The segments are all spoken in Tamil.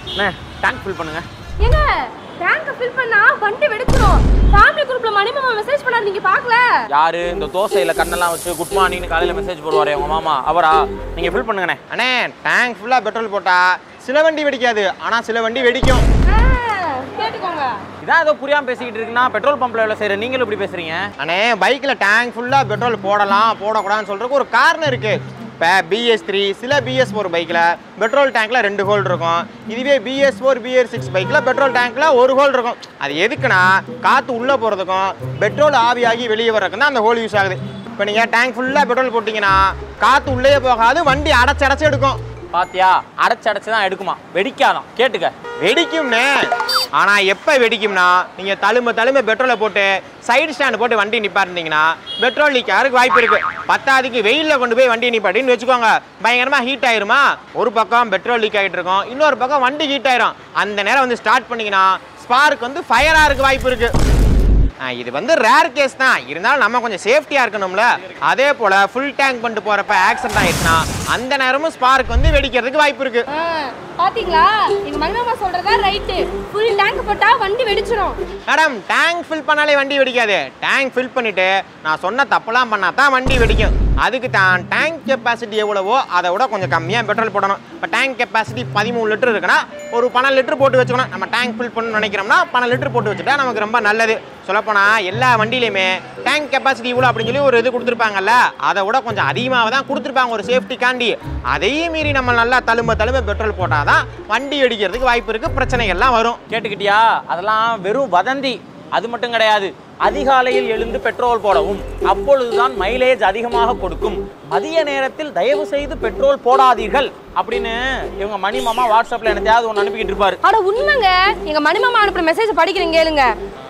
அண்ணே டேங்க் ஃபில் பண்ணுங்க ஏங்க டேங்க ஃபில் பண்ணா வண்டி வெடிச்சிரும் ஃபேமிலி குரூப்ல மணிமாமா மெசேஜ் பண்ணாரு நீங்க பார்க்கல யாரு இந்த தோசையில கண்ணெல்லாம் வச்சு குட் மார்னிங்னு காலையில மெசேஜ் போடுவாரே உங்க மாமா அவரா நீங்க ஃபில் பண்ணுங்கண்ணே அண்ணே டேங்க் ஃபுல்லாக பெட்ரோல் போட்டா சில வண்டி வெடிக்காது ஆனால் சில வண்டி வெடிக்கும் ஆ, கேட்டுக்கோங்க இதான் ஏதோ புரியாம பேசிக்கிட்டு இருக்குன்னா பெட்ரோல் பம்ப்ல வேலை செய்யற நீங்களும் இப்படி பேசுறீங்க அண்ணே பைக்கில் டேங்க் ஃபுல்லாக பெட்ரோல் போடலாம் போடக்கூடாதுன்னு சொல்கிறதுக்கு ஒரு காரணம் இருக்குது இப்போ பிஎஸ் த்ரீ சில பிஎஸ் ஃபோர் பைக்கில் பெட்ரோல் டேங்க்கில் ரெண்டு ஹோல் இருக்கும் இதுவே பிஎஸ் ஃபோர் பிஎஸ் சிக்ஸ் பைக்கில் பெட்ரோல் டேங்க்கில் ஒரு ஹோல் இருக்கும் அது எதுக்குன்னா காற்று உள்ளே போகிறதுக்கும் பெட்ரோல் ஆவியாகி வெளியே வர்றதுக்கு தான் அந்த ஹோல் யூஸ் ஆகுது இப்போ நீங்கள் டேங்க் ஃபுல்லாக பெட்ரோல் போட்டிங்கன்னா காற்று உள்ளே போகாது வண்டி அடைச்சு அடைச்சு எடுக்கும் பாத்தியா அடைச்சு அடைச்சு தான் எடுக்குமா வெடிக்காதான் கேட்டுக்க வெடிக்கும்னே ஆனா எப்ப வெடிக்கும்னா நீங்க தழும்ப தழும்ப பெட்ரோலை போட்டு சைடு ஸ்டாண்ட் போட்டு வண்டி நிப்பாட்டினீங்கன்னா பெட்ரோல் லீக் ஆகிறதுக்கு வாய்ப்பு இருக்கு பத்தாவதுக்கு வெயில்ல கொண்டு போய் வண்டி நிப்பாட்டின்னு வச்சுக்கோங்க பயங்கரமா ஹீட் ஆயிருமா ஒரு பக்கம் பெட்ரோல் லீக் ஆகிட்டு இருக்கும் இன்னொரு பக்கம் வண்டி ஹீட் ஆயிரும் அந்த நேரம் வந்து ஸ்டார்ட் பண்ணீங்கன்னா ஸ்பார்க் வந்து ஃபயர் ஆகிறதுக்கு வாய்ப்பு இருக்கு ஆ, இது வந்து ரேர் கேஸ் தான் இருந்தாலும் நம்ம கொஞ்சம் சேஃப்டியாக இருக்கணும்ல அதே போல் ஃபுல் டேங்க் பண்ணிட்டு போகிறப்ப ஆக்சிடென்ட் ஆயிடுச்சுன்னா அந்த நேரமும் ஸ்பார்க் வந்து வெடிக்கிறதுக்கு வாய்ப்பு இருக்கு ஆ, பாத்தீங்களா எங்க மணிமாமா சொல்றதா ரைட்டு ஃபுல் டேங்க் போட்டா வண்டி வெடிச்சிரும் மேடம் டேங்க் ஃபில் பண்ணாலே வண்டி வெடிக்காது டேங்க் ஃபில் பண்ணிட்டு நான் சொன்ன தப்பெல்லாம் பண்ணா தான் வண்டி வெடிக்கும் அதுக்கு தான் டேங்க் கெப்பாசிட்டி எவ்வளவோ அதை விட கொஞ்சம் கம்மியாக பெட்ரோல் போடணும் இப்போ டேங்க் கெப்பாசிட்டி பதிமூணு லிட்டர் இருக்குன்னா ஒரு பன்னெண்டு லிட்டர் போட்டு வச்சுக்கணும் நம்ம டேங்க் ஃபில் பண்ணணும்னு நினைக்கிறோம்னா பன்னெண்டு லிட்டர் போட்டு வச்சுட்டா நமக்கு ரொம்ப நல்லது சொல்லப்போனால் எல்லா வண்டியிலையுமே டேங்க் கெப்பாசிட்டி இவ்வளோ அப்படின்னு சொல்லி ஒரு இது கொடுத்துருப்பாங்கல்ல அதை விட கொஞ்சம் அதிகமாக தான் கொடுத்துருப்பாங்க ஒரு சேஃப்டிக்காண்டி அதையும் மீறி நம்ம நல்லா தழும்ப தழும்ப பெட்ரோல் போட்டால் தான் வண்டி வெடிக்கிறதுக்கு வாய்ப்பு இருக்குது பிரச்சனைகள்லாம் வரும் கேட்டுக்கிட்டியா அதெல்லாம் வெறும் வதந்தி அது மட்டும் கிடையாது அதிகாலையில் எழுந்து பெட்ரோல் போடவும் அப்பொழுதுதான் மைலேஜ் அதிகமாக கொடுக்கும் மதிய நேரத்தில் தயவு செய்து பெட்ரோல் போடாதீர்கள் அப்படின்னு இவங்க மணி மாமா வாட்ஸ்அப்ல எனத்தையாவது ஒன்று அனுப்பிக்கிட்டு இருப்பாரு அட உண்மைங்க எங்க மணிமாமா அனுப்புற மெசேஜ் படிக்கிறேன் கேளுங்க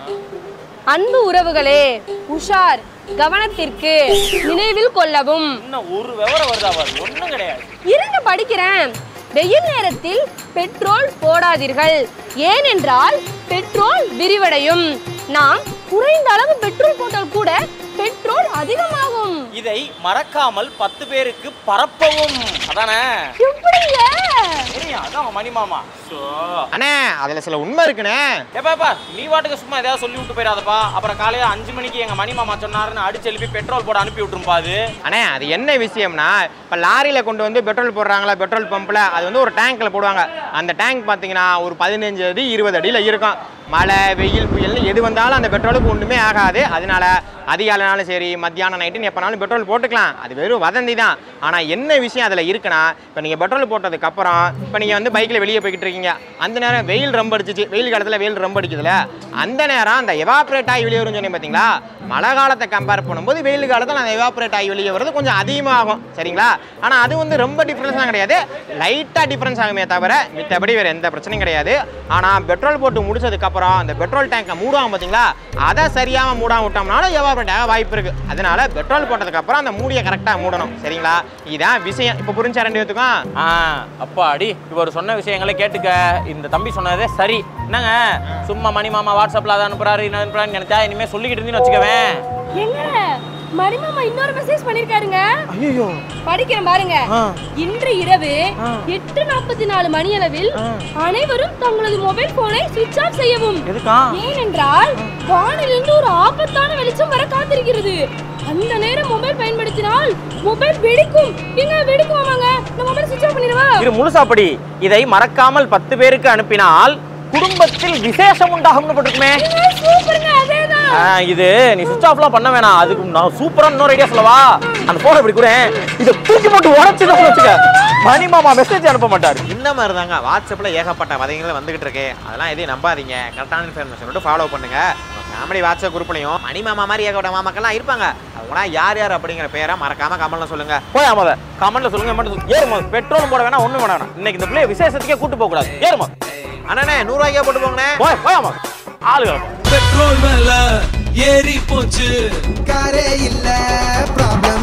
அன்பு உறவுகளே உஷார் கவனத்திற்கு நினைவில் கொள்ளவும் இன்னும் ஒரு விவரம் வருதா பாரு ஒன்றும் கிடையாது இருங்க படிக்கிறேன் வெயில் நேரத்தில் பெட்ரோல் போடாதீர்கள் ஏனென்றால் பெட்ரோல் விரிவடையும் நாம் குறைந்த அளவு பெட்ரோல் போட்டால் கூட பெட்ரோல் அதிகமாகும் இதை மறக்காமல் பத்து பேருக்கு பரப்பவும் அதானே எப்படிங்க தெரியும் அதான் மணி மாமா ஸோ அண்ணே அதில் சில உண்மை இருக்குண்ணே ஏப்பாப்பா நீ வாட்டுக்கு சும்மா ஏதாவது சொல்லி விட்டு போயிடாதப்பா அப்புறம் காலையில அஞ்சு மணிக்கு எங்க மணி மாமா சொன்னாருன்னு அடிச்சு எழுப்பி பெட்ரோல் போட அனுப்பி விட்டுருப்பா அது அண்ணே அது என்ன விஷயம்னா இப்போ லாரியில் கொண்டு வந்து பெட்ரோல் போடுறாங்களா பெட்ரோல் பம்பில் அது வந்து ஒரு டேங்க்கில் போடுவாங்க அந்த டேங்க் பார்த்தீங்கன்னா ஒரு பதினஞ்சு அடி இருபது அடியில் இருக்கும் மழை வெயில் புயல் எது வந்தாலும் அந்த பெட்ரோலுக்கு ஒன்றுமே ஆகாது அதனால அதிகாலைனாலும் சரி மத்தியானம் நைட்டுன்னு எப்போனாலும் பெட்ரோல் போட்டுக்கலாம் அது வெறும் வதந்தி தான் ஆனால் என்ன விஷயம் அதில் இருக்குன்னா இப்போ நீங்கள் பெட்ரோல் போட்டதுக்கப்புறம் இப்போ நீங்கள் வந்து பைக்கில் வெளியே போய்கிட்டு இருக்கீங்க அந்த நேரம் வெயில் ரொம்ப அடிச்சிச்சு வெயில் காலத்தில் வெயில் ரொம்ப அடிக்குதுல அந்த நேரம் அந்த எவாப்ரேட் ஆகி வெளியே வரும்னு சொன்னேன் பார்த்தீங்களா மழை காலத்தை கம்பேர் பண்ணும்போது வெயில் காலத்தில் அந்த எவாப்ரேட் ஆகி வெளியே வர்றது கொஞ்சம் அதிகமாகும் சரிங்களா ஆனால் அது வந்து ரொம்ப டிஃப்ரென்ஸ்லாம் கிடையாது லைட்டாக டிஃப்ரென்ஸ் ஆகுமே தவிர மித்தபடி வேறு எந்த பிரச்சனையும் கிடையாது ஆனால் பெட்ரோல் போட்டு முடிச்சதுக்கப்புறம் அந்த பெட்ரோல் டேங்கை மூடுவாங்க பார்த்தீங்களா அதை சரியாமல் மூடாம விட்டோம்னாலும் எவாப்ரேட் ஆக வாய்ப்பு இருக்குது அதனால பெட்ரோல் போட்டதுக்கப்புறம் அந்த மூடியை கரெக்டாக மூடணும் சரிங்களா இதான் விஷயம் இப்போ புரிஞ்சா ரெண்டு பேத்துக்கும் ஆ அப்பாடி இவர் சொன்ன விஷயங்களை கேட்டுக்க இந்த தம்பி சொன்னதே சரி என்னங்க சும்மா மணி மாமா வாட்ஸ்அப்ல அதை அனுப்புறாரு என்ன அனுப்புறாருன்னு நினைச்சா இனிமே சொல்லிக்கிட்டு இருந்தீங்கன்னு வச்சுக்கவேன் எங்க மணிமாமா இன்னொரு மெசேஜ் பண்ணிருக்காருங்க படிக்கிறேன் பாருங்க இன்று இரவு எட்டு நாற்பத்தி நாலு மணியளவில் அனைவரும் தங்களது மொபைல் போனை சுவிட்ச் ஆஃப் செய்யவும் எதுக்கா ஏனென்றால் வானிலிருந்து ஒரு ஆபத்தான வெளிச்சம் வர காத்திருக்கிறது அந்த நேரம் மொபைல் பயன்படுத்தினால் மொபைல் வெடிக்கும் எங்க வெடிக்குமாங்க நான் மொபைல் சுவிட்ச் ஆஃப் பண்ணிடுவா இது முழுசாப்படி இதை மறக்காமல் பத்து பேருக்கு அனுப்பினால் குடும்பத்தில் விசேஷம் உண்டாகும்னு போட்டிருக்குமே சூப்பருங்க அதேதான் ஆ, இது நீ சுவிச் ஆஃப்லாம் பண்ண வேணாம் அதுக்கு நான் சூப்பரா இன்னொரு ஐடியா சொல்லவா அந்த போனை இப்படி கூட இதை தூக்கி போட்டு உடச்சு வச்சுக்க மணி மாமா மெசேஜ் அனுப்ப மாட்டாரு இந்த மாதிரி தாங்க வாட்ஸ்அப்பில் ஏகப்பட்ட வதைகள் வந்துகிட்டு இருக்கு அதெல்லாம் எதையும் நம்பாதீங்க கரெக்டான இன்ஃபர்மேஷன் மட்டும் ஃபாலோ பண்ணுங்க ஃபேமிலி வாட்ஸ்அப் குரூப்லையும் மணி மாமா மாதிரி ஏகப்பட்ட மாமாக்கெல்லாம் இருப்பாங்க அவங்களாம் யார் யார் அப்படிங்கிற பேரை மறக்காம கமெண்ட்ல சொல்லுங்க போய் ஆமாத கமெண்ட்ல சொல்லுங்க மட்டும் சொல்லு. ஏறுமா பெட்ரோலும் போட வேணாம் ஒண்ணும் வேணாம் இன்னைக்கு இந்த பிள்ளைய விசேஷத்துக்கே கூட்டு போக கூடாது ஏறுமா அண்ணே நூறுரூவாய்க்கே போட்டு போங்கண்ணே போய் போய் ஆமா ஆளுகள் பெட்ரோல் விலை ஏறி போச்சு காரே இல்ல ப்ராப்ளம்